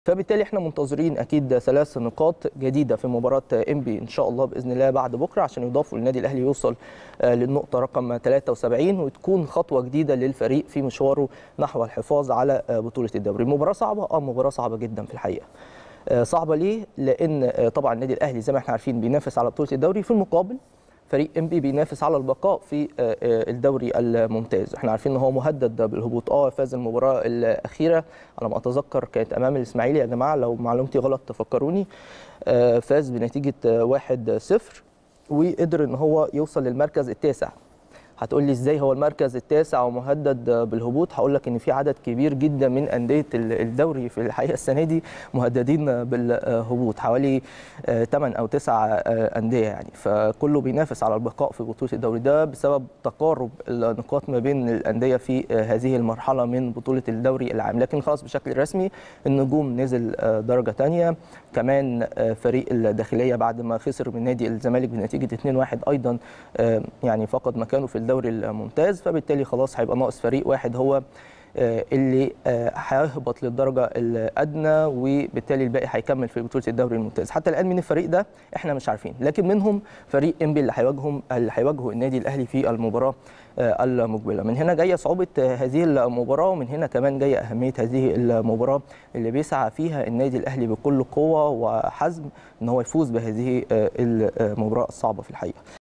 فبالتالي احنا منتظرين اكيد ثلاث نقاط جديده في مباراه انبي ان شاء الله باذن الله بعد بكره عشان يضافوا للنادي الاهلي يوصل للنقطه رقم 73 وتكون خطوه جديده للفريق في مشواره نحو الحفاظ على بطوله الدوري مباراه صعبه اه مباراه صعبه جدا في الحقيقه صعبه ليه لان طبعا النادي الاهلي زي ما احنا عارفين بينافس على بطوله الدوري في المقابل فريق ام بي بينافس على البقاء في الدوري الممتاز احنا عارفين ان هو مهدد بالهبوط اه فاز المباراه الاخيره على ما اتذكر كانت امام الاسماعيلي يا جماعه لو معلومتي غلط تفكروني فاز بنتيجه 1-0 وقدر ان هو يوصل للمركز التاسع هتقول لي ازاي هو المركز التاسع ومهدد بالهبوط هقول لك ان في عدد كبير جدا من انديه الدوري في الحقيقه السنه دي مهددين بالهبوط حوالي 8 او 9 انديه يعني فكله بينافس على البقاء في بطوله الدوري ده بسبب تقارب النقاط ما بين الانديه في هذه المرحله من بطوله الدوري العام لكن خلاص بشكل رسمي النجوم نزل درجه ثانيه كمان فريق الداخليه بعد ما خسر من نادي الزمالك بنتيجه 2-1 ايضا يعني فقد مكانه في الدوري الممتاز فبالتالي خلاص هيبقى ناقص فريق واحد هو اللي هيهبط للدرجه الادنى وبالتالي الباقي هيكمل في بطوله الدوري الممتاز حتى الان من الفريق ده احنا مش عارفين لكن منهم فريق انبي اللي هيواجههم اللي هيواجهوا النادي الاهلي في المباراه المقبله من هنا جايه صعوبه هذه المباراه ومن هنا كمان جايه اهميه هذه المباراه اللي بيسعى فيها النادي الاهلي بكل قوه وحزم ان هو يفوز بهذه المباراه الصعبه في الحقيقه